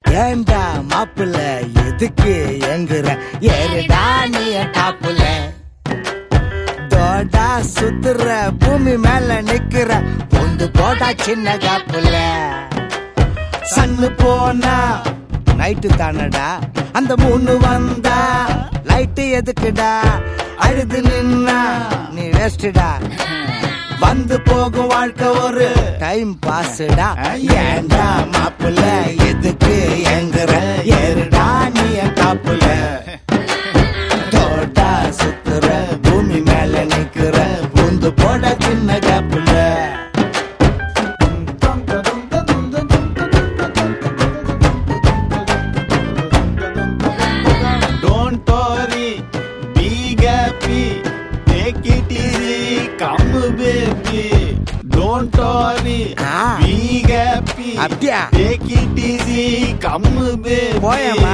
ஏண்டா மாப்பிள்ள எதுக்கு எங்குற ஏறுடா நீ டாப்புல தோடா சுத்துற பூமி மேல நிக்கிற பொந்து போடா சின்ன காப்புல சன்னு போனா நைட்டு தானடா அந்த மூணு வந்தா லைட்டு எதுக்குடா அழுது நின்னா நீ ரெஸ்டுடா வந்து போகும் வாழ்க்கை ஒரு டைம் பாஸ்டா ஏண்டா மாப்பிள்ள எதுக்கு எங்குற ஏறுடா நீ என் காப்புல தோட்டா சுத்துற பூமி மேல நிக்கிற பூந்து போட சின்ன காப்புல Don't worry, be happy, take it easy, come baby. Don't worry, Ah. be happy, அப்படியா? take it easy, come baby. போயேம்மா.